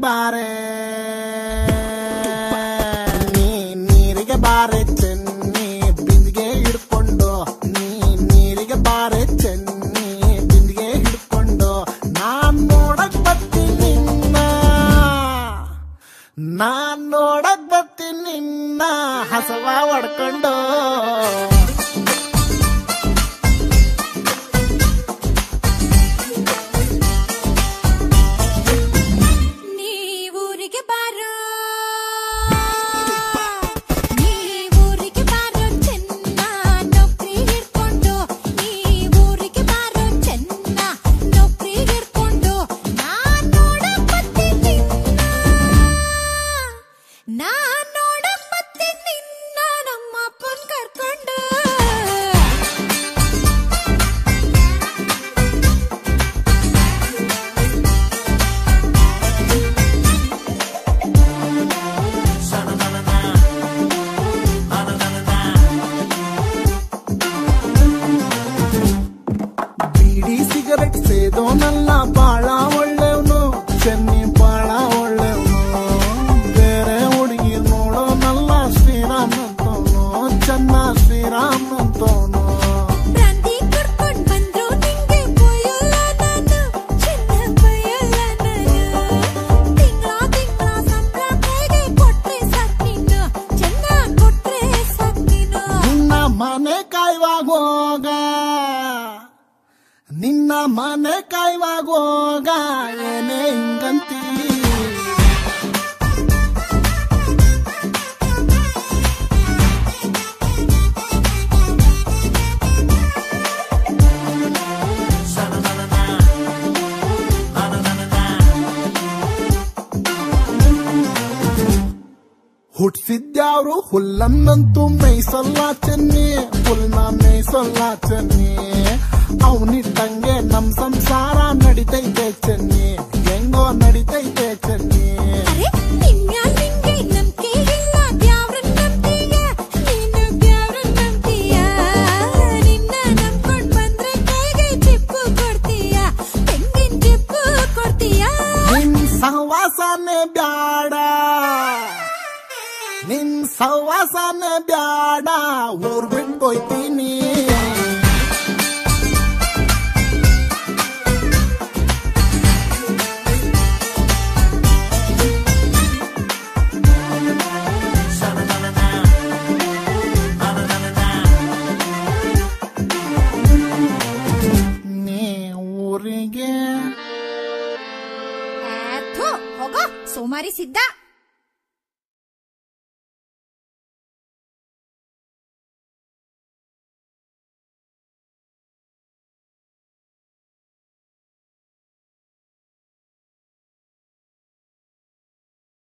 ಬಾರೆ ನೀ ನೀರಿಗೆ ಬಾರೆ ಚೆನ್ನಿ ಬಿಂದಿಗೆ ಹಿಡ್ಕೊಂಡು ನೀ ನೀರಿಗೆ ಬಾರೆ ಚೆನ್ನಿ ಬಿಂದಿಗೆ ಹಿಡ್ಕೊಂಡು ನಾನ್ ನೋಡಕ್ ಬರ್ತೀನಿ ನಿನ್ನ ನಾನ್ ನೋಡಕ್ ಬರ್ತೀನಿ ನಿನ್ನ ಹಸವ ಹೊಡ್ಕೊಂಡು ನೀವೂರಿಗೆ ಬಾರೋ ನೀವೂರಿಗೆ ಬಾರೋ ಚೆನ್ನ ನೌಕರಿ ಹಿಡ್ಕೊಂಡು ನೀವೂರಿಗೆ ಬಾರೋ ಚೆನ್ನ ನೌಕರಿ ಹಿಡ್ಕೊಂಡು ನಾನ್ ನೋಡಕ್ ಬರ್ತೀನಿ ನಿನ್ನ ನಾನ್ ನೋಡಕ್ ಬರ್ತೀನಿ ನಿನ್ನ ನಮ್ಮ ಅಪ್ಪನ್ ಕರ್ಕೊಂಡು ಬೀಡಿ ಸಿಗರೆಟ್ ಸೇದೋನಲ್ಲ ಬಾಳ ಒಳ್ಳೆವ್ನು ಚೆನ್ನಿ ಬಾಳ ಒಳ್ಳೆವ್ನು ಬೇರೆ ಹುಡುಗಿ ನೋಡೋನಲ್ಲ ಶ್ರೀರಾಮ್ ಅಂತವನು ಚೆನ್ನ ಶ್ರೀರಾಮ್ ಅಂತವನು ಬ್ರಾಂದಿ ಕರ್ಕೊಂಡ್ ಬಂದ್ರು ನಿಂಗೆ ಬಯಲ್ಲ ನಾನು ಚಿನ್ನ ಬಯಲ್ಲ ನಾನು ತಿಂಗಳ ತಿಂಗಳ ಸಂಬಳ ಕೈಗೆ ಕೊಟ್ರೆ ಸಾಕ್ ನೀನು ಚೆನ್ನ ಕೊಟ್ರೆ ಸಾಕ್ ನೀನು ನಿನ್ನ ಮನೆ ಕಾಯ್ವಾಗ ಹೋಗ ನಿನ್ನ ಮನೆ ಕಾಯ್ವಾಗ ಹೋಗ ಏನೇ ಹಿಂಗಂತೀ ಹುಟ್ಸಿದ್ಯಾವ್ರು ಹುಲ್ಲನ್ನಂತೂ ಮೇಯ್ಸಲ್ಲ ಚೆನ್ನಿ ಹುಲ್ನ ಮೇಯ್ಸಲ್ಲ ಚೆನ್ನಿ ಅವನಿಟ್ಟಂಗೆ ನಮ್ ಸಂಸಾರ ನಡಿತೈತೆ ಚೆನ್ನಿ ಹೆಂಗೋ ನಡಿತೈತೆ ಚೆನ್ನಿ ಅರೆ ನಿನ್ಮ್ಯಾಲ್ ನಿಂಗೆ ನಂಬ್ಕೆ ಇಲ್ಲ ದ್ಯಾವ್ರನ್ ನಂಬ್ತೀಯ ನೀನು ದ್ಯಾವ್ರನ್ ನಂಬ್ತೀಯ ನಿನ್ನ ನಂಬ್ಕೊಂಡ್ ಬಂದ್ರೆ ಕೈಗೆ ಚಿಪ್ಪು ಕೊಡ್ತೀಯ ತೆಂಗಿನ ಚಿಪ್ಪು ಕೊಡ್ತೀಯ ನಿನ್ ಸಹವಾಸನೆ ಬ್ಯಾಡ ನಿನ್ ಸಹವಾಸನೆ ಬ್ಯಾಡ ಊರ್ ಬಿಟ್ಕೊಯ್ತೀನಿ ನೀ ಊರಿಗೆ ಥು, ಹೋಗೋ ಸೋಮಾರಿ ಸಿದ್ಧ